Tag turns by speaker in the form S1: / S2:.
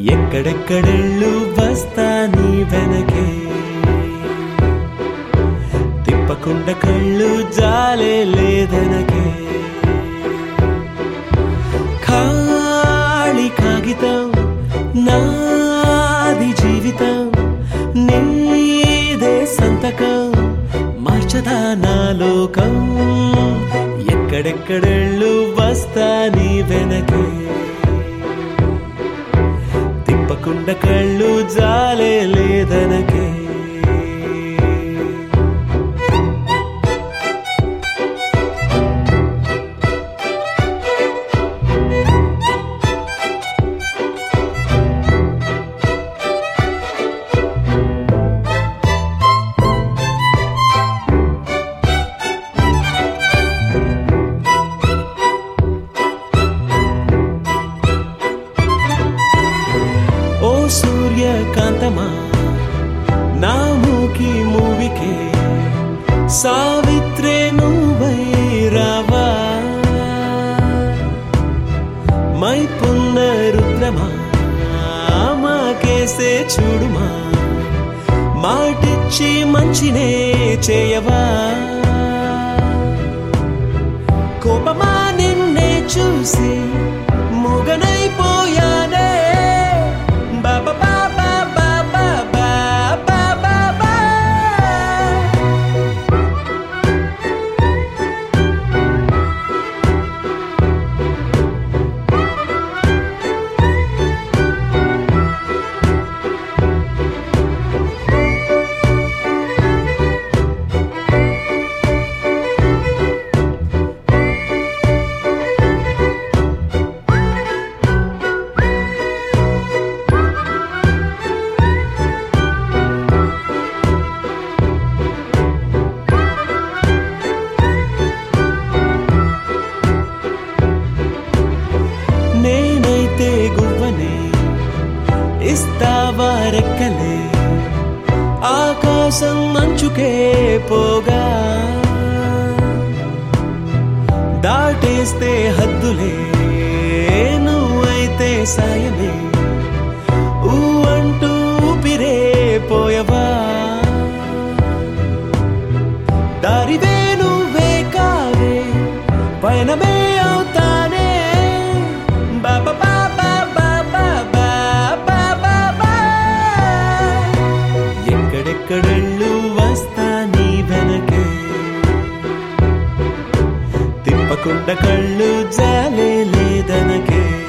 S1: ఎక్కడెక్కడెళ్ళు వస్తా నీ వెనకే తిప్పకుండా కళ్ళు జాలే లేదనకే ఖాళీ కాగితం నాది జీవితం నీదే సంతకం మార్చదా నా లోకం ఎక్కడెక్కడెళ్ళు వస్తా నీ వెనకే తిప్పకుండా కళ్ళు జాలే లేదనకే ఓ సూర్యకాంతమా నా మూకి మూవికే సావిత్రే నువ్వై రావా మై పున్న రుద్రమా మాకేసే చూడుమా మాటిచ్చి మంచినే చేయవా కోపమా నిన్నే చూసి మూగనైపోయానే బాబా బాబా బాబా బాబా బాబా నేనైతే గువ్వనే ఇస్తావా రెక్కలే ఆకాశం మంచుకే పోగా దాటేస్తే హద్దులే నువ్వైతే సాయమే ఊ అంటూ ఊపిరే పోయవా దారివే నువ్వే కావే పయనమే అవుతానే బాబా బాబా బాబా బాబా బాబా ఎక్కడెక్కడెళ్ళు వస్తా నీ వెనకే తిప్పకుండా కళ్ళు జాలే లేదనకే